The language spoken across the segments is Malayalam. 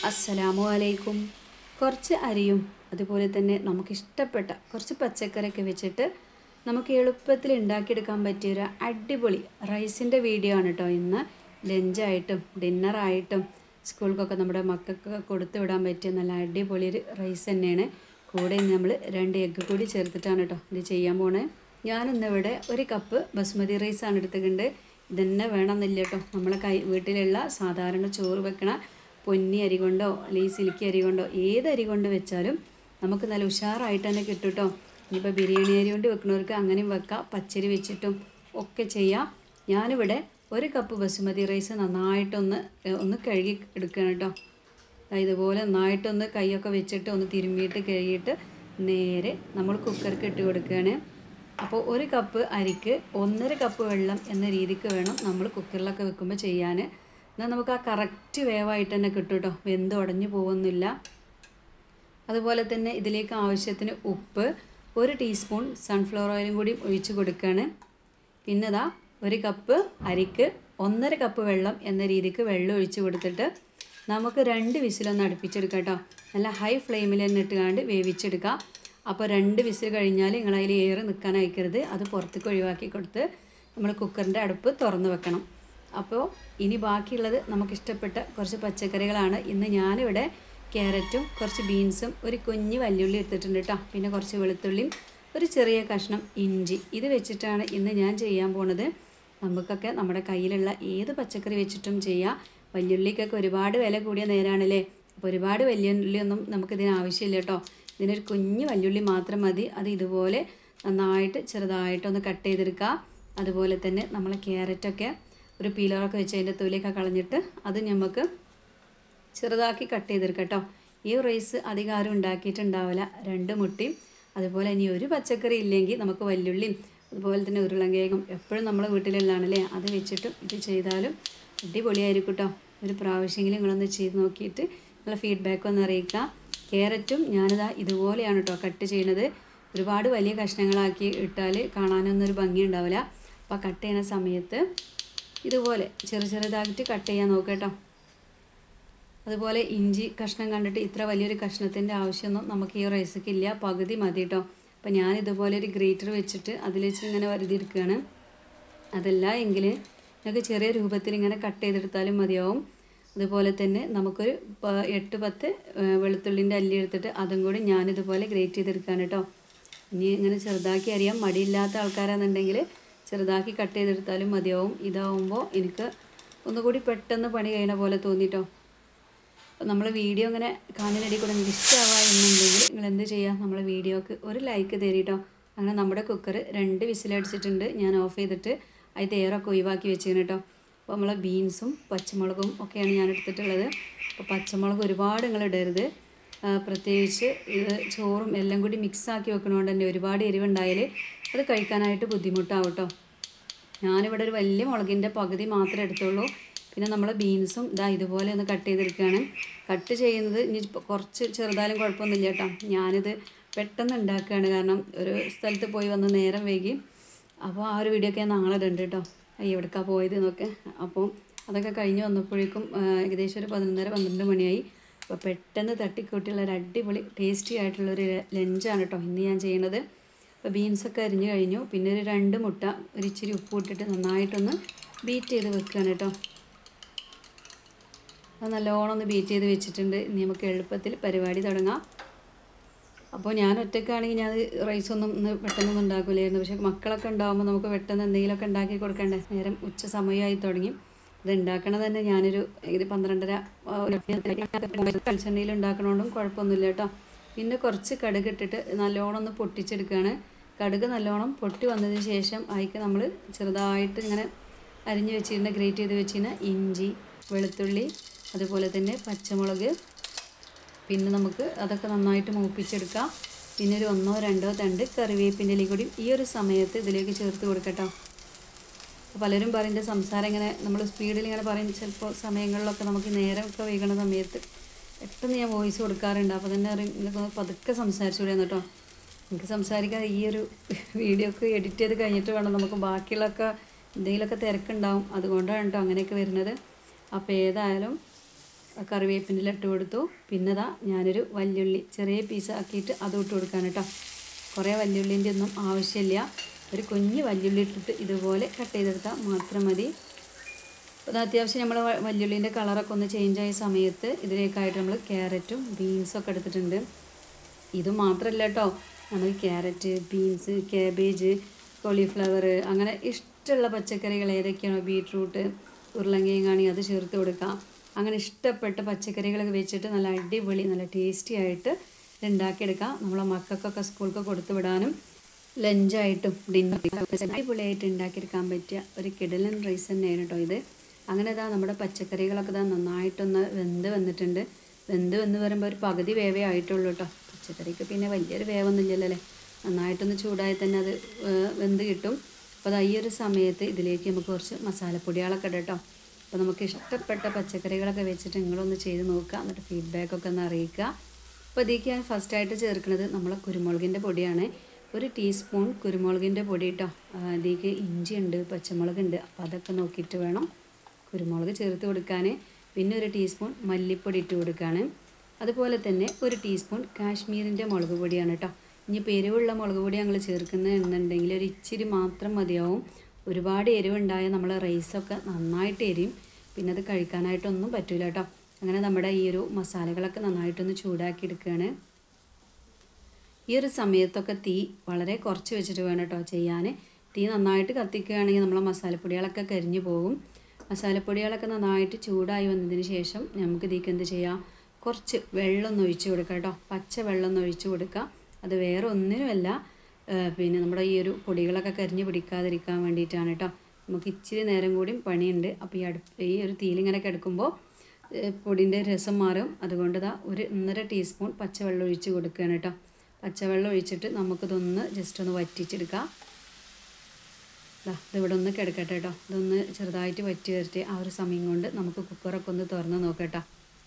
അസ്സലാമു അലൈക്കും കുറച്ച് അരിയും അതുപോലെ തന്നെ നമുക്കിഷ്ടപ്പെട്ട കുറച്ച് പച്ചക്കറിയൊക്കെ വെച്ചിട്ട് നമുക്ക് എളുപ്പത്തിൽ ഉണ്ടാക്കിയെടുക്കാൻ പറ്റിയ ഒരു അടിപൊളി റൈസിൻ്റെ വീഡിയോ ആണ് കേട്ടോ ഇന്ന് ലഞ്ചായിട്ടും ഡിന്നറായിട്ടും സ്കൂൾക്കൊക്കെ നമ്മുടെ മക്കൾക്കൊക്കെ കൊടുത്തു വിടാൻ പറ്റിയ നല്ല അടിപൊളി ഒരു റൈസ് തന്നെയാണ് കൂടെ നമ്മൾ രണ്ട് എഗ്ഗ് കൂടി ചേർത്തിട്ടാണ് കേട്ടോ ഇത് ചെയ്യാൻ പോണേ ഞാനിന്നിവിടെ ഒരു കപ്പ് ബസ്മതി റൈസാണ് എടുത്തിട്ടുണ്ട് ഇതന്നെ വേണമെന്നില്ല കേട്ടോ നമ്മളെ കൈ വീട്ടിലുള്ള സാധാരണ ചോറ് വെക്കണ പൊന്നി അരി കൊണ്ടോ അല്ലെങ്കിൽ സിൽക്കി അരി കൊണ്ടോ ഏത് അരി കൊണ്ട് വെച്ചാലും നമുക്ക് നല്ല ഉഷാറായിട്ട് തന്നെ കിട്ടും കേട്ടോ ഇനിയിപ്പോൾ ബിരിയാണി അരി കൊണ്ട് വെക്കുന്നവർക്ക് അങ്ങനെയും വെക്കാം പച്ചരി വെച്ചിട്ടും ഒക്കെ ചെയ്യാം ഞാനിവിടെ ഒരു കപ്പ് ബസുമതി റൈസ് നന്നായിട്ടൊന്ന് ഏ, ഒന്ന് കഴുകി എടുക്കുകയാണ് കേട്ടോ ദാ ഇതുപോലെ നന്നായിട്ടൊന്ന് കൈയൊക്കെ വെച്ചിട്ട് ഒന്ന് തിരുമ്മിയിട്ട് കഴുകിയിട്ട് നേരെ നമ്മൾ കുക്കർക്ക് ഇട്ട് കൊടുക്കുകയാണ് അപ്പോൾ ഒരു കപ്പ് അരിക്ക് ഒന്നര കപ്പ് വെള്ളം എന്ന രീതിക്ക് വേണം നമ്മൾ കുക്കറിലൊക്കെ വെക്കുമ്പോൾ ചെയ്യാൻ എന്നാൽ നമുക്ക് ആ കറക്റ്റ് വേവായിട്ട് തന്നെ കിട്ടും കേട്ടോ വെന്ത് ഉടഞ്ഞു പോകുന്നില്ല അതുപോലെ തന്നെ ഇതിലേക്ക് ആവശ്യത്തിന് ഉപ്പ് ഒരു ടീസ്പൂൺ സൺഫ്ലവർ ഓയിലും കൂടി ഒഴിച്ച് കൊടുക്കുകയാണ് പിന്നെ ദാ ഒരു കപ്പ് അരിക്ക് ഒന്നര കപ്പ് വെള്ളം എന്ന രീതിക്ക് വെള്ളം ഒഴിച്ച് കൊടുത്തിട്ട് നമുക്ക് രണ്ട് വിസിലൊന്ന് അടുപ്പിച്ചെടുക്കാം കേട്ടോ നല്ല ഹൈ ഫ്ലെയിമിൽ തന്നെ ഇട്ടുകൊണ്ട് വേവിച്ചെടുക്കാം അപ്പോൾ രണ്ട് വിസിൽ കഴിഞ്ഞാൽ നിങ്ങൾ അതിൽ ഏറെ നിൽക്കാൻ അയക്കരുത് അത് പുറത്തേക്ക് ഒഴിവാക്കി കൊടുത്ത് നമ്മൾ കുക്കറിൻ്റെ അടുപ്പ് തുറന്ന് വെക്കണം അപ്പോൾ ഇനി ബാക്കിയുള്ളത് നമുക്കിഷ്ടപ്പെട്ട കുറച്ച് പച്ചക്കറികളാണ് ഇന്ന് ഞാനിവിടെ ക്യാരറ്റും കുറച്ച് ബീൻസും ഒരു കുഞ്ഞ് വല്യുള്ളി എടുത്തിട്ടുണ്ട് കേട്ടോ പിന്നെ കുറച്ച് വെളുത്തുള്ളിയും ഒരു ചെറിയ കഷ്ണം ഇഞ്ചി ഇത് വെച്ചിട്ടാണ് ഇന്ന് ഞാൻ ചെയ്യാൻ പോണത് നമുക്കൊക്കെ നമ്മുടെ കയ്യിലുള്ള ഏത് പച്ചക്കറി വെച്ചിട്ടും ചെയ്യാം വല്യുള്ളിക്കൊക്കെ ഒരുപാട് വില കൂടിയ നേരാണല്ലേ അപ്പോൾ ഒരുപാട് വല്യുള്ളിയൊന്നും നമുക്കിതിന് ആവശ്യമില്ല കേട്ടോ ഇതിനൊരു കുഞ്ഞ് വല്യുള്ളി മാത്രം മതി അത് ഇതുപോലെ നന്നായിട്ട് ചെറുതായിട്ടൊന്ന് കട്ട് ചെയ്തെടുക്കുക അതുപോലെ തന്നെ നമ്മൾ ക്യാരറ്റൊക്കെ ഒരു പീലറൊക്കെ വെച്ച് അതിൻ്റെ തൊലിയൊക്കെ കളഞ്ഞിട്ട് അത് നമുക്ക് ചെറുതാക്കി കട്ട് ചെയ്തെടുക്കാം കേട്ടോ ഈ റൈസ് അധികം ആരും ഉണ്ടാക്കിയിട്ടുണ്ടാവില്ല രണ്ട് മുട്ടയും അതുപോലെ ഇനി ഒരു പച്ചക്കറി ഇല്ലെങ്കിൽ നമുക്ക് വല്യുള്ളിയും അതുപോലെ തന്നെ ഉരുളങ്കിഴങ്ങും എപ്പോഴും നമ്മളെ വീട്ടിലുള്ളതാണല്ലേ അത് വെച്ചിട്ടും ഇത് ചെയ്താലും അടിപൊളിയായിരിക്കും കേട്ടോ ഒരു പ്രാവശ്യമെങ്കിലും നിങ്ങളൊന്ന് ചെയ്ത് നോക്കിയിട്ട് നിങ്ങളെ ഫീഡ്ബാക്ക് ഒന്ന് അറിയിക്കുക ക്യാരറ്റും ഞാനിതാ ഇതുപോലെയാണ് കേട്ടോ കട്ട് ചെയ്യുന്നത് ഒരുപാട് വലിയ കഷ്ണങ്ങളാക്കി ഇട്ടാൽ കാണാനൊന്നും ഒരു ഭംഗി ഉണ്ടാവില്ല അപ്പോൾ കട്ട് ചെയ്യുന്ന സമയത്ത് ഇതുപോലെ ചെറു ചെറുതായിട്ട് കട്ട് ചെയ്യാൻ നോക്കുക കേട്ടോ അതുപോലെ ഇഞ്ചി കഷ്ണം കണ്ടിട്ട് ഇത്ര വലിയൊരു കഷ്ണത്തിൻ്റെ ആവശ്യമൊന്നും നമുക്ക് ഈ റൈസിക്ക് ഇല്ല പകുതി മതി കേട്ടോ അപ്പോൾ ഞാൻ ഇതുപോലെ ഒരു ഗ്രേറ്റർ വെച്ചിട്ട് അതിൽ വെച്ച് ഇങ്ങനെ വരുതിയെടുക്കുകയാണ് അതല്ല എങ്കിൽ നിങ്ങൾക്ക് ചെറിയ രൂപത്തിൽ ഇങ്ങനെ കട്ട് ചെയ്തെടുത്താലും മതിയാവും അതുപോലെ തന്നെ നമുക്കൊരു പ- എട്ട് പത്ത് വെളുത്തുള്ളിൻ്റെ അല്ലി എടുത്തിട്ട് അതും കൂടി ഞാനിതുപോലെ ഗ്രേറ്റ് ചെയ്തെടുക്കുകയാണ് കേട്ടോ ഇനി ഇങ്ങനെ ചെറുതാക്കി അറിയാം മടിയില്ലാത്ത ആൾക്കാരാണെന്നുണ്ടെങ്കിൽ ചെറുതാക്കി കട്ട് ചെയ്തെടുത്താലും മതിയാവും ഇതാവുമ്പോൾ എനിക്ക് ഒന്നുകൂടി പെട്ടെന്ന് പണി കഴിയണ പോലെ തോന്നിട്ടോ നമ്മൾ വീഡിയോ ഇങ്ങനെ കാണുന്നതിനിടെ കൂടെ നിങ്ങൾക്ക് ഇഷ്ടമാവുക എന്നുണ്ടെങ്കിൽ നിങ്ങൾ എന്ത് ചെയ്യുക നമ്മളെ വീഡിയോക്ക് ഒരു ലൈക്ക് തരീട്ടോ അങ്ങനെ നമ്മുടെ കുക്കർ രണ്ട് വിസിലടിച്ചിട്ടുണ്ട് ഞാൻ ഓഫ് ചെയ്തിട്ട് അതിൽ എയറൊക്കെ ഒഴിവാക്കി വെച്ചിരുന്നു കേട്ടോ അപ്പോൾ നമ്മളെ ബീൻസും പച്ചമുളകും ഒക്കെയാണ് ഞാൻ എടുത്തിട്ടുള്ളത് അപ്പോൾ പച്ചമുളക് ഒരുപാട് നിങ്ങൾ ഇടരുത് ആ, പ്രത്യേകിച്ച് ഇത് ചോറും എല്ലാം കൂടി മിക്സ് ആക്കി വെക്കണോണ്ട് തന്നെ ഒരുപാട് എരിവുണ്ടായാൽ അത് കഴിക്കാനായിട്ട് ബുദ്ധിമുട്ടാവും കേട്ടോ ഞാനിവിടെ ഒരു വലിയ മുളകിൻ്റെ പകുതി മാത്രമേ എടുത്തുള്ളൂ പിന്നെ നമ്മൾ ബീൻസും ഇതാ ഇതുപോലെ ഒന്ന് കട്ട് ചെയ്തെടുക്കുകയാണ് കട്ട് ചെയ്യുന്നത് ഇനി ഇപ്പൊ കുറച്ച് ചെറുതായാലും കുഴപ്പമൊന്നുമില്ല കേട്ടോ ഞാനിത് പെട്ടെന്ന് ഉണ്ടാക്കുകയാണ് കാരണം ഒരു സ്ഥലത്ത് പോയി വന്ന് നേരം വൈകി അപ്പോൾ ആ ഒരു വീഡിയോ ഒക്കെ ഞാൻ നാളെ ഇടുന്നുണ്ട് കേട്ടോ എവിടേക്കാണ് പോയത് എന്നൊക്കെ അപ്പോൾ അതൊക്കെ കഴിഞ്ഞ് വന്നപ്പോഴേക്കും ആ, ഏകദേശം ഒരു പതിനൊന്നര പന്ത്രണ്ട് മണിയായി അപ്പോൾ പെട്ടെന്ന് തട്ടിക്കൂട്ടിയുള്ള ഒരു അടിപൊളി ടേസ്റ്റി ആയിട്ടുള്ളൊരു ലഞ്ചാണ് കേട്ടോ ഇന്ന് ഞാൻ ചെയ്യുന്നത് അപ്പോൾ ബീൻസൊക്കെ അരിഞ്ഞ് കഴിഞ്ഞു പിന്നെ ഒരു രണ്ട് മുട്ട ഒരു ഇച്ചിരി ഉപ്പ് ഇട്ടിട്ട് നന്നായിട്ടൊന്ന് ബീറ്റ് ചെയ്ത് വെക്കുകയാണ് കേട്ടോ അത് നല്ലോണം ഒന്ന് ബീറ്റ് ചെയ്ത് വെച്ചിട്ടുണ്ട് ഇനി നമുക്ക് എളുപ്പത്തിൽ പരിപാടി തുടങ്ങാം അപ്പോൾ ഞാൻ ഒറ്റയ്ക്കാണെങ്കിൽ ഞാൻ റൈസൊന്നും ഇന്ന് പെട്ടെന്നൊന്നും ഉണ്ടാക്കില്ലായിരുന്നു പക്ഷേ മക്കളൊക്കെ ഉണ്ടാകുമ്പോൾ നമുക്ക് പെട്ടെന്ന് എന്തെങ്കിലുമൊക്കെ ഉണ്ടാക്കി കൊടുക്കണ്ടേ നേരം ഉച്ച സമയമായി തുടങ്ങി ഇത് ഉണ്ടാക്കണത് തന്നെ ഞാനൊരു ഇത് പന്ത്രണ്ടര വെളിച്ചെണ്ണയിൽ ഉണ്ടാക്കണോണ്ടും കുഴപ്പമൊന്നുമില്ല കേട്ടോ പിന്നെ കുറച്ച് കടുക് ഇട്ടിട്ട് നല്ലോണം ഒന്ന് പൊട്ടിച്ചെടുക്കുകയാണ് കടുക് നല്ലോണം പൊട്ടി വന്നതിന് ശേഷം അതിക്ക് നമ്മൾ ചെറുതായിട്ട് ഇങ്ങനെ അരിഞ്ഞ് വെച്ചിരുന്ന ഗ്രേറ്റ് ചെയ്ത് വെച്ചിരുന്ന ഇഞ്ചി വെളുത്തുള്ളി അതുപോലെ തന്നെ പച്ചമുളക് പിന്നെ നമുക്ക് അതൊക്കെ നന്നായിട്ട് മൂപ്പിച്ചെടുക്കാം പിന്നെ ഒരു ഒന്നോ രണ്ടോ തണ്ട് കറിവേപ്പിൻ്റെ ഇലയും കൂടി ഈ ഒരു സമയത്ത് ഇതിലേക്ക് ചേർത്ത് കൊടുക്കട്ടോ അപ്പോൾ പലരും പറയും എൻ്റെ സംസാരം ഇങ്ങനെ നമ്മൾ സ്പീഡിൽ ഇങ്ങനെ പറയും ചിലപ്പോൾ സമയങ്ങളിലൊക്കെ നമുക്ക് നേരമൊക്കെ വൈകണ സമയത്ത് പെട്ടെന്ന് ഞാൻ വോയിസ് കൊടുക്കാറുണ്ട് അപ്പോൾ തന്നെ അറിയും ഇതൊക്കെ ഒന്ന് പതുക്കെ സംസാരിച്ചുകൂടെ കേട്ടോ എനിക്ക് സംസാരിക്കാൻ ഈ ഒരു വീഡിയോ ഒക്കെ എഡിറ്റ് ചെയ്ത് കഴിഞ്ഞിട്ട് വേണം നമുക്ക് ബാക്കിയുള്ളതൊക്കെ എന്തെങ്കിലുമൊക്കെ തിരക്കുണ്ടാവും അതുകൊണ്ടാണ് കേട്ടോ അങ്ങനെയൊക്കെ വരുന്നത് അപ്പോൾ ഏതായാലും കറിവേപ്പിൻ്റെ ഇട്ട് കൊടുത്തു പിന്നെ ദാ ഞാനൊരു വല്യുള്ളി ചെറിയ പീസ് ആക്കിയിട്ട് അതും ഇട്ട് കൊടുക്കാൻ കേട്ടോ കുറേ വല്യുള്ളിൻ്റെ ഒന്നും ആവശ്യമില്ല ഒരു കുഞ്ഞ് വല്യുള്ളി ഇട്ടിട്ട് ഇതുപോലെ കട്ട് ചെയ്തെടുത്താൽ മാത്രം മതി അപ്പോൾ അത് അത്യാവശ്യം നമ്മൾ വല്യുള്ളിൻ്റെ കളറൊക്കെ ഒന്ന് ചേഞ്ച് ആയ സമയത്ത് ഇതിലേക്കായിട്ട് നമ്മൾ ക്യാരറ്റും ബീൻസൊക്കെ എടുത്തിട്ടുണ്ട് ഇത് മാത്രമല്ല കേട്ടോ നമുക്ക് ക്യാരറ്റ് ബീൻസ് ക്യാബേജ് കോളിഫ്ലവർ അങ്ങനെ ഇഷ്ടമുള്ള പച്ചക്കറികൾ ഏതൊക്കെയാണോ ബീട്രൂട്ട് ഉരുളങ്കിഴങ്ങാണി അത് ചേർത്ത് കൊടുക്കാം അങ്ങനെ ഇഷ്ടപ്പെട്ട പച്ചക്കറികളൊക്കെ വെച്ചിട്ട് നല്ല അടിപൊളി നല്ല ടേസ്റ്റി ആയിട്ട് ഇത് ഉണ്ടാക്കിയെടുക്കാം നമ്മളെ മക്കൾക്കൊക്കെ സ്കൂൾക്ക് കൊടുത്തു വിടാനും ലഞ്ചായിട്ടും ഡിന്നർ അടിപൊളിയായിട്ട് ഉണ്ടാക്കിയെടുക്കാൻ പറ്റിയ ഒരു കിടലൻ റൈസ് തന്നെയാണ് കേട്ടോ ഇത് അങ്ങനെ ഇതാ നമ്മുടെ പച്ചക്കറികളൊക്കെ ഇതാ നന്നായിട്ടൊന്ന് വെന്ത് വന്നിട്ടുണ്ട് വെന്ത് വന്ന് വരുമ്പോൾ ഒരു പകുതി വേവേ ആയിട്ടുള്ളൂ കേട്ടോ പച്ചക്കറിക്ക് പിന്നെ വലിയൊരു വേവൊന്നും ഇല്ലല്ലോ അല്ലേ നന്നായിട്ടൊന്ന് ചൂടായി തന്നെ അത് ഏഹ്, വെന്ത് കിട്ടും അപ്പോൾ അത് ഈ ഒരു സമയത്ത് ഇതിലേക്ക് നമുക്ക് കുറച്ച് മസാലപ്പൊടികളൊക്കെ ഇടാം കേട്ടോ അപ്പോൾ നമുക്ക് ഇഷ്ടപ്പെട്ട പച്ചക്കറികളൊക്കെ വെച്ചിട്ട് നിങ്ങളൊന്ന് ചെയ്ത് നോക്കുക എന്നിട്ട് ഫീഡ്ബാക്കൊക്കെ ഒന്ന് അറിയിക്കുക അപ്പോൾ ഇതിലേക്ക് ഞാൻ ഫസ്റ്റായിട്ട് ചേർക്കുന്നത് നമ്മളെ കുരുമുളകിൻ്റെ പൊടിയാണ് ഒരു ടീസ്പൂൺ കുരുമുളകിൻ്റെ പൊടി കേട്ടോ ഇതിലേക്ക് ഇഞ്ചി ഉണ്ട് പച്ചമുളകുണ്ട് അപ്പോൾ അതൊക്കെ നോക്കിയിട്ട് വേണം കുരുമുളക് ചേർത്ത് കൊടുക്കാൻ പിന്നെ ഒരു ടീസ്പൂൺ മല്ലിപ്പൊടി ഇട്ട് കൊടുക്കുകയാണ് അതുപോലെ തന്നെ ഒരു ടീസ്പൂൺ കാശ്മീരിൻ്റെ മുളക് പൊടിയാണ് കേട്ടോ ഇനി എരിവുള്ള മുളക് പൊടി ഞങ്ങൾ ചേർക്കുന്നതെന്നുണ്ടെങ്കിൽ ഒരു ഇച്ചിരി മാത്രം മതിയാവും ഒരുപാട് എരിവുണ്ടായാൽ നമ്മളെ റൈസൊക്കെ നന്നായിട്ട് എരിയും പിന്നെ അത് കഴിക്കാനായിട്ടൊന്നും പറ്റില്ല കേട്ടോ അങ്ങനെ നമ്മുടെ ഈ ഒരു മസാലകളൊക്കെ നന്നായിട്ടൊന്ന് ചൂടാക്കി എടുക്കുകയാണ് ഈ ഒരു സമയത്തൊക്കെ തീ വളരെ കുറച്ച് വെച്ചിട്ട് വേണം കേട്ടോ ചെയ്യാൻ തീ നന്നായിട്ട് കത്തിക്കുകയാണെങ്കിൽ നമ്മളെ മസാലപ്പൊടികളൊക്കെ കരിഞ്ഞു പോകും മസാലപ്പൊടികളൊക്കെ നന്നായിട്ട് ചൂടായി വന്നതിന് ശേഷം നമുക്ക് ഇതിലേക്ക് എന്ത് ചെയ്യാം കുറച്ച് വെള്ളം ഒന്ന് ഒഴിച്ച് കൊടുക്കാം കേട്ടോ പച്ച വെള്ളം ഒന്ന് ഒഴിച്ച് കൊടുക്കുക അത് വേറെ ഒന്നിനുമല്ല ഏഹ് പിന്നെ നമ്മുടെ ഈ ഒരു പൊടികളൊക്കെ കരിഞ്ഞ് പിടിക്കാതിരിക്കാൻ വേണ്ടിയിട്ടാണ് കേട്ടോ നമുക്ക് ഇച്ചിരി നേരം കൂടിയും പണിയുണ്ട് അപ്പോൾ ഈ അടുപ്പ് ഈ ഒരു തീലിങ്ങനെ കിടക്കുമ്പോൾ പൊടിൻ്റെ രസം മാറും അതുകൊണ്ട് ഇതാ ഒരു ഒന്നര ടീസ്പൂൺ പച്ചവെള്ളം ഒഴിച്ച് കൊടുക്കുകയാണ് കേട്ടോ പച്ചവെള്ളം ഒഴിച്ചിട്ട് നമുക്കിതൊന്ന് ജസ്റ്റ് ഒന്ന് വറ്റിച്ചെടുക്കാം ദാ ഇതിവിടെ ഒന്ന് കിടക്കട്ടെ കേട്ടോ ഇതൊന്ന് ചെറുതായിട്ട് വറ്റി വരട്ടെ ആ ഒരു സമയം കൊണ്ട് നമുക്ക് കുക്കറൊക്കെ ഒന്ന് തുറന്ന് നോക്കട്ടോ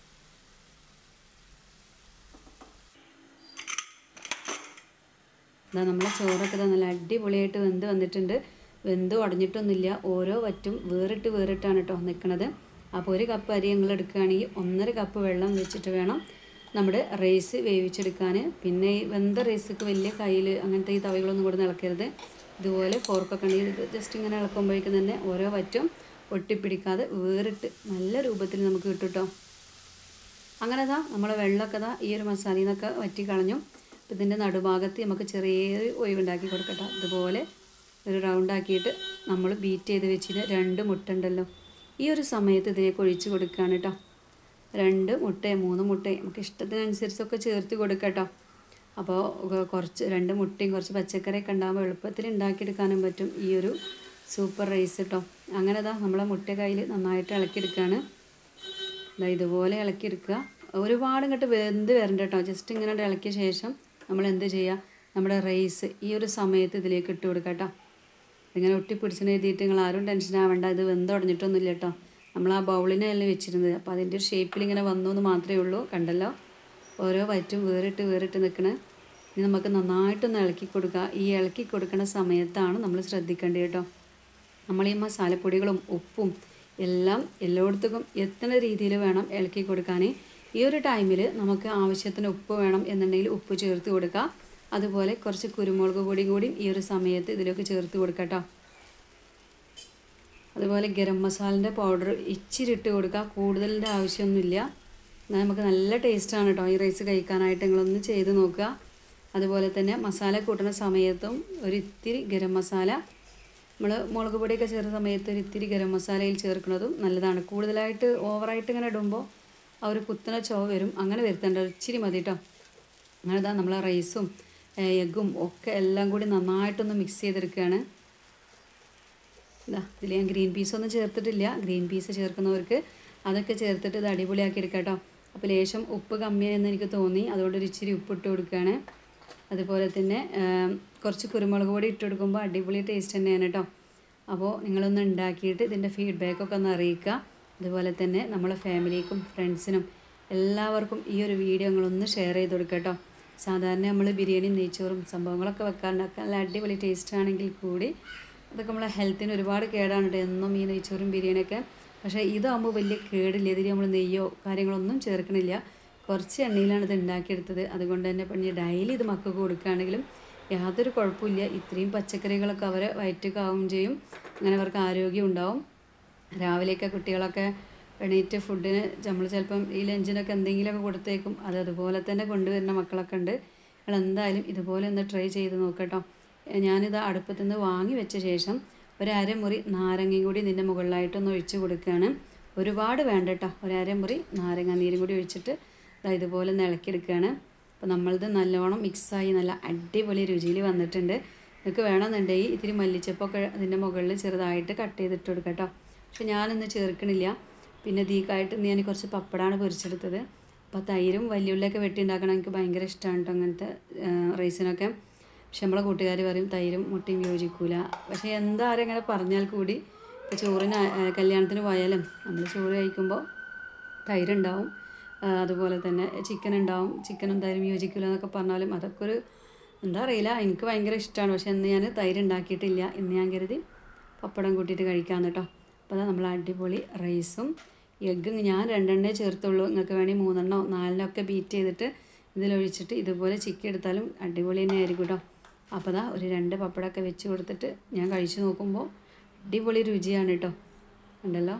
ഇതാ നമ്മളെ ചോറൊക്കെ ഇതാ നല്ല അടിപൊളിയായിട്ട് വെന്ത് വന്നിട്ടുണ്ട് വെന്ത് ഉടഞ്ഞിട്ടൊന്നുമില്ല ഓരോ വറ്റും വേറിട്ട് വേറിട്ടാണ് കേട്ടോ നിൽക്കണത് അപ്പോൾ ഒരു കപ്പ് അരി ഞങ്ങൾ എടുക്കുകയാണെങ്കിൽ ഒന്നര കപ്പ് വെള്ളം വെച്ചിട്ട് വേണം നമ്മുടെ റൈസ് വേവിച്ചെടുക്കാൻ പിന്നെ ഈ വെന്ത റൈസൊക്കെ വലിയ കയ്യിൽ അങ്ങനത്തെ ഈ തവകളൊന്നും കൂടെ ഇളക്കരുത് ഇതുപോലെ ഫോർക്കൊക്കെ ഉണ്ടെങ്കിൽ ഇത് ജസ്റ്റ് ഇങ്ങനെ ഇളക്കുമ്പോഴേക്കും തന്നെ ഓരോ വറ്റും ഒട്ടിപ്പിടിക്കാതെ വേറിട്ട് നല്ല രൂപത്തിൽ നമുക്ക് കിട്ടും കേട്ടോ അങ്ങനെ ദാ നമ്മളെ വെള്ളമൊക്കെ ദാ ഈ ഒരു മസാലയിൽ നിന്നൊക്കെ വറ്റി കളഞ്ഞു അപ്പം ഇതിൻ്റെ നടുഭാഗത്ത് നമുക്ക് ചെറിയൊരു ഒഴിവുണ്ടാക്കി കൊടുക്കട്ടെ ഇതുപോലെ ഒരു റൗണ്ട് ആക്കിയിട്ട് നമ്മൾ ബീറ്റ് ചെയ്ത് വെച്ചിട്ട് രണ്ട് മുട്ട ഉണ്ടല്ലോ ഈ ഒരു സമയത്ത് ഇതിലേക്ക് ഒഴിച്ച് കൊടുക്കുകയാണ് കേട്ടോ രണ്ട് മുട്ടയും മൂന്ന് മുട്ടയും നമുക്ക് ഇഷ്ടത്തിനനുസരിച്ചൊക്കെ ചേർത്ത് കൊടുക്കാം കേട്ടോ അപ്പോൾ ഗ- കുറച്ച് രണ്ട് മുട്ടയും കുറച്ച് പച്ചക്കറിയൊക്കെ ഉണ്ടാകുമ്പോൾ എളുപ്പത്തിൽ ഉണ്ടാക്കിയെടുക്കാനും പറ്റും ഈ ഒരു സൂപ്പർ റൈസ് കേട്ടോ അങ്ങനെ ദാ നമ്മളെ മുട്ട കയ്യിൽ നന്നായിട്ട് ഇളക്കിയെടുക്കുകയാണ് ദാ ഇതുപോലെ ഇളക്കിയെടുക്കുക ഒരുപാട് ഇങ്ങോട്ട് വെന്ത് വരണ്ട കേട്ടോ ജസ്റ്റ് ഇങ്ങനെ അങ്ങട് ഇളക്കിയ ശേഷം നമ്മൾ എന്ത് ചെയ്യുക നമ്മുടെ റൈസ് ഈ ഒരു സമയത്ത് ഇതിലേക്ക് ഇട്ട് കൊടുക്കുക കേട്ടോ ഇങ്ങനെ ഒട്ടിപ്പിടിച്ചിന് എഴുതിയിട്ട് നിങ്ങൾ ആരും ടെൻഷൻ ആവേണ്ട ഇത് വെന്തുടഞ്ഞിട്ടൊന്നുമില്ല കേട്ടോ നമ്മൾ ആ ബൗളിനല്ലേ വെച്ചിരുന്നത് അപ്പോൾ അതിൻ്റെ ഒരു ഷേപ്പിൽ ഇങ്ങനെ വന്നു എന്ന് മാത്രമേ ഉള്ളൂ കണ്ടല്ലോ ഓരോ വറ്റും വേറിട്ട് വേറിട്ട് നിൽക്കണ ഇനി നമുക്ക് നന്നായിട്ടൊന്ന് ഇളക്കി കൊടുക്കുക ഈ ഇളക്കി കൊടുക്കുന്ന സമയത്താണ് നമ്മൾ ശ്രദ്ധിക്കേണ്ടത് കേട്ടോ നമ്മൾ ഈ മസാലപ്പൊടികളും ഉപ്പും എല്ലാം എല്ലായിടത്തേക്കും എത്തുന്ന രീതിയിൽ വേണം ഇളക്കി കൊടുക്കാൻ ഈ ഒരു ടൈമിൽ നമുക്ക് ആവശ്യത്തിന് ഉപ്പ് വേണം എന്നുണ്ടെങ്കിൽ ഉപ്പ് ചേർത്ത് കൊടുക്കുക അതുപോലെ കുറച്ച് കുരുമുളക് പൊടി കൂടി ഈ ഒരു സമയത്ത് ഇതിലേക്ക് ചേർത്ത് കൊടുക്കുക കേട്ടോ അതുപോലെ ഗരം മസാലൻ്റെ പൗഡർ ഇച്ചിരി ഇട്ട് കൊടുക്കുക കൂടുതലിൻ്റെ ആവശ്യമൊന്നുമില്ല എന്നാൽ നമുക്ക് നല്ല ടേസ്റ്റാണ് കേട്ടോ ഈ റൈസ് കഴിക്കാനായിട്ട് നിങ്ങളൊന്ന് ചെയ്ത് നോക്കുക അതുപോലെ തന്നെ മസാല കൂട്ടുന്ന സമയത്തും ഒരു ഇത്തിരി ഗരം മസാല നമ്മൾ മുളക് പൊടിയൊക്കെ ചേർത്ത സമയത്ത് ഒരു ഇത്തിരി ഗരം മസാലയിൽ ചേർക്കുന്നതും നല്ലതാണ് കൂടുതലായിട്ട് ഓവറായിട്ട് ഇങ്ങനെ ഇടുമ്പോൾ ആ ഒരു കുത്തന ചുവ വരും അങ്ങനെ വരുത്തേണ്ട ഒരു ഇച്ചിരി മതി കേട്ടോ അങ്ങനെ ഇതാ നമ്മൾ റൈസും എഗ്ഗും ഒക്കെ എല്ലാം കൂടി നന്നായിട്ടൊന്ന് മിക്സ് ചെയ്തെടുക്കുകയാണ് ഇതാ ഇതിൽ ഞാൻ ഗ്രീൻ പീസ് ഒന്നും ചേർത്തിട്ടില്ല ഗ്രീൻ പീസ് ചേർക്കുന്നവർക്ക് അതൊക്കെ ചേർത്തിട്ട് ഇത് അടിപൊളിയാക്കി എടുക്കാം കേട്ടോ അപ്പോൾ ലേശം ഉപ്പ് കമ്മിയായെന്ന് എനിക്ക് തോന്നി അതുകൊണ്ട് ഒരു ഇച്ചിരി ഉപ്പ് ഇട്ട് കൊടുക്കുകയാണ് അതുപോലെ തന്നെ ആം, കുറച്ച് കുരുമുളക് പൊടി ഇട്ട് കൊടുക്കുമ്പോൾ അടിപൊളി ടേസ്റ്റ് തന്നെയാണ് കേട്ടോ അപ്പോൾ നിങ്ങളൊന്ന് ഉണ്ടാക്കിയിട്ട് ഇതിൻ്റെ ഫീഡ്ബാക്കൊക്കെ ഒന്ന് അറിയിക്കുക അതുപോലെ തന്നെ നമ്മളെ ഫാമിലിക്കും ഫ്രണ്ട്സിനും എല്ലാവർക്കും ഈ ഒരു വീഡിയോ നിങ്ങളൊന്ന് ഷെയർ ചെയ്ത് കൊടുക്കുക കേട്ടോ സാധാരണ നമ്മൾ ബിരിയാണിയും നെയ്ച്ചോറും സംഭവങ്ങളൊക്കെ വെക്കാറുണ്ട് നല്ല അടിപൊളി ടേസ്റ്റ് ആണെങ്കിൽ കൂടി അതൊക്കെ നമ്മളെ ഹെൽത്തിന് ഒരുപാട് കേടാണ് കേട്ടോ എന്നും ഈ നെയ്ച്ചോറും ബിരിയാണിയൊക്കെ പക്ഷേ ഇതാകുമ്പോൾ വലിയ കേടില്ല ഇതിൽ നമ്മൾ നെയ്യോ കാര്യങ്ങളൊന്നും ചേർക്കണില്ല കുറച്ച് എണ്ണയിലാണ് ഇത് ഉണ്ടാക്കിയെടുത്തത് അതുകൊണ്ട് തന്നെ പിന്നെ ഡെയിലി ഇത് മക്കൾക്ക് കൊടുക്കുകയാണെങ്കിലും യാതൊരു കുഴപ്പമില്ല ഇത്രയും പച്ചക്കറികളൊക്കെ അവരെ വയറ്റുകാവും ചെയ്യും അങ്ങനെ അവർക്ക് ആരോഗ്യം ഉണ്ടാവും രാവിലെയൊക്കെ കുട്ടികളൊക്കെ എണീറ്റ് ഫുഡിന് നമ്മൾ ചിലപ്പം ഈ ലഞ്ചിനൊക്കെ എന്തെങ്കിലുമൊക്കെ കൊടുത്തേക്കും അത് അതുപോലെ തന്നെ കൊണ്ടുവരുന്ന മക്കളൊക്കെ ഉണ്ട് നിങ്ങൾ എന്തായാലും ഇതുപോലെ ഒന്ന് ട്രൈ ചെയ്ത് നോക്കട്ടോ ഞാനിത് അടുപ്പത്തു നിന്ന് വാങ്ങി വെച്ച ശേഷം ഒരു അരമുറി നാരങ്ങയും കൂടി ഇതിൻ്റെ മുകളിലായിട്ടൊന്ന് ഒഴിച്ച് കൊടുക്കുകയാണ് ഒരുപാട് വേണ്ട കേട്ടോ ഒരു അരമുറി നാരങ്ങ നീരും കൂടി ഒഴിച്ചിട്ട് ദാ ഇതുപോലെ ഒന്ന് ഇളക്കിയെടുക്കുകയാണ് അപ്പോൾ നമ്മളിത് നല്ലോണം മിക്സായി നല്ല അടിപൊളി രുചിയിൽ വന്നിട്ടുണ്ട് നിങ്ങൾക്ക് വേണമെന്നുണ്ടെങ്കിൽ ഇത്തിരി മല്ലിച്ചപ്പൊക്കെ അതിൻ്റെ മുകളിൽ ചെറുതായിട്ട് കട്ട് ചെയ്തിട്ട് കൊടുക്കാം കേട്ടോ പക്ഷെ ഞാനൊന്നും ചേർക്കണില്ല പിന്നെ ദീക്കായിട്ട് ഞാൻ കുറച്ച് പപ്പടമാണ് പൊരിച്ചെടുത്തത് അപ്പോൾ തൈരും വലിയുള്ളിയൊക്കെ വെട്ടി ഉണ്ടാക്കണം എനിക്ക് ഭയങ്കര ഇഷ്ടമാണ് കേട്ടോ അങ്ങനത്തെ ആ, റൈസിനൊക്കെ പക്ഷെ നമ്മളെ കൂട്ടുകാർ പറയും തൈരും മുട്ടയും യോജിക്കൂല പക്ഷേ എന്താ ആരും ഇങ്ങനെ പറഞ്ഞാൽ കൂടി ഇപ്പോൾ ചോറിന് ആ, കല്യാണത്തിന് പോയാലും നമ്മൾ ചോറ് കഴിക്കുമ്പോൾ തൈരുണ്ടാവും ആ, അതുപോലെ തന്നെ ചിക്കൻ ഉണ്ടാവും ചിക്കനും തൈരും യോജിക്കില്ല എന്നൊക്കെ പറഞ്ഞാലും അതൊക്കെ ഒരു എന്താ അറിയില്ല എനിക്ക് ഭയങ്കര ഇഷ്ടമാണ് പക്ഷെ ഇന്ന് ഞാൻ തൈര് ഉണ്ടാക്കിയിട്ടില്ല ഇന്ന് ഞാൻ കരുതി പപ്പടം കൂട്ടിയിട്ട് കഴിക്കാമെന്ന് കേട്ടോ അപ്പോൾ അതാ നമ്മൾ അടിപൊളി റൈസും എഗ്ഗും ഞാൻ രണ്ടെണ്ണേ ചേർത്തുള്ളൂ നിങ്ങൾക്ക് വേണമെങ്കിൽ മൂന്നെണ്ണോ നാലെണ്ണോ ഒക്കെ ബീറ്റ് ചെയ്തിട്ട് ഇതിലൊഴിച്ചിട്ട് ഇതുപോലെ ചിക്കി എടുത്താലും അടിപൊളി തന്നെ ആയിരിക്കും കേട്ടോ അപ്പോൾ അതാ ഒരു രണ്ട് പപ്പടമൊക്കെ വെച്ച് കൊടുത്തിട്ട് ഞാൻ കഴിച്ച് നോക്കുമ്പോൾ അടിപൊളി രുചിയാണ് കേട്ടോ ഉണ്ടല്ലോ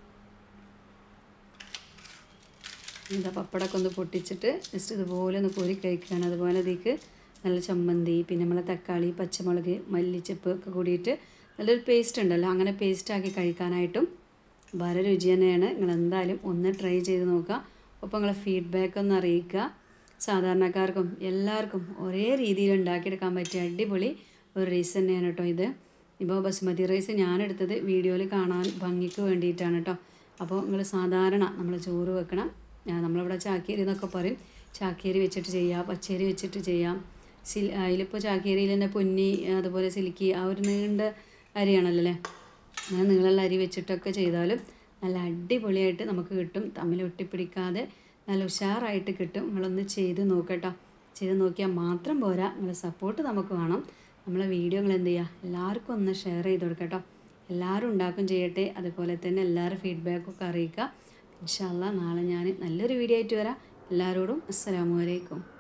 എന്താ പപ്പടമൊക്കെ ഒന്ന് പൊട്ടിച്ചിട്ട് ജസ്റ്റ് ഇതുപോലെ ഒന്ന് കോരി കഴിക്കുകയാണ് അതുപോലെ അതിലേക്ക് നല്ല ചമ്മന്തി പിന്നെ നമ്മളെ തക്കാളി പച്ചമുളക് മല്ലിച്ചപ്പ് ഒക്കെ കൂടിയിട്ട് നല്ലൊരു പേസ്റ്റ് ഉണ്ടല്ലോ അങ്ങനെ പേസ്റ്റ് ആക്കി കഴിക്കാനായിട്ടും വളരെ രുചി തന്നെയാണ് നിങ്ങൾ എന്തായാലും ഒന്ന് ട്രൈ ചെയ്ത് നോക്കുക ഒപ്പം നിങ്ങളെ ഫീഡ്ബാക്ക് ഒന്ന് അറിയിക്കുക സാധാരണക്കാർക്കും എല്ലാവർക്കും ഒരേ രീതിയിൽ ഉണ്ടാക്കിയെടുക്കാൻ പറ്റിയ അടിപൊളി ഒരു റൈസ് തന്നെയാണ് കേട്ടോ ഇത് ഇപ്പോൾ ബസുമതി റൈസ് ഞാനെടുത്തത് വീഡിയോയിൽ കാണാൻ ഭംഗിക്ക് വേണ്ടിയിട്ടാണ് കേട്ടോ അപ്പോൾ നിങ്ങൾ സാധാരണ നമ്മൾ ചോറ് വെക്കണം ആ, നമ്മളിവിടെ ചാക്കേരി എന്നൊക്കെ പറയും ചാക്കേരി വെച്ചിട്ട് ചെയ്യാം പച്ചേരി വെച്ചിട്ട് ചെയ്യാം സിൽ അതിലിപ്പോൾ ചാക്കേരിയിൽ തന്നെ പൊന്നി അതുപോലെ സിലിക്കി ആ ഒരു നീണ്ട അരിയാണല്ലോ അല്ലേ അങ്ങനെ നീളമുള്ള അരി വെച്ചിട്ടൊക്കെ ചെയ്താലും നല്ല അടിപൊളിയായിട്ട് നമുക്ക് കിട്ടും തമ്മിൽ ഒട്ടിപ്പിടിക്കാതെ നല്ല ഉഷാറായിട്ട് കിട്ടും നിങ്ങളൊന്ന് ചെയ്ത് നോക്കട്ടോ ചെയ്ത് നോക്കിയാൽ മാത്രം പോരാ നിങ്ങളുടെ സപ്പോർട്ട് നമുക്ക് വേണം നമ്മളെ വീഡിയോ നിങ്ങൾ എന്ത് ചെയ്യുക എല്ലാവർക്കും ഒന്ന് ഷെയർ ചെയ്ത് കൊടുക്കട്ടോ എല്ലാവരും ഉണ്ടാക്കും ചെയ്യട്ടെ അതുപോലെ തന്നെ എല്ലാവരും ഫീഡ്ബാക്കൊക്കെ അറിയിക്കുക ഇൻഷാല്ല നാളെ ഞാൻ നല്ലൊരു വീഡിയോ ആയിട്ട് വരാം എല്ലാവരോടും അസ്സലാമു അലൈക്കും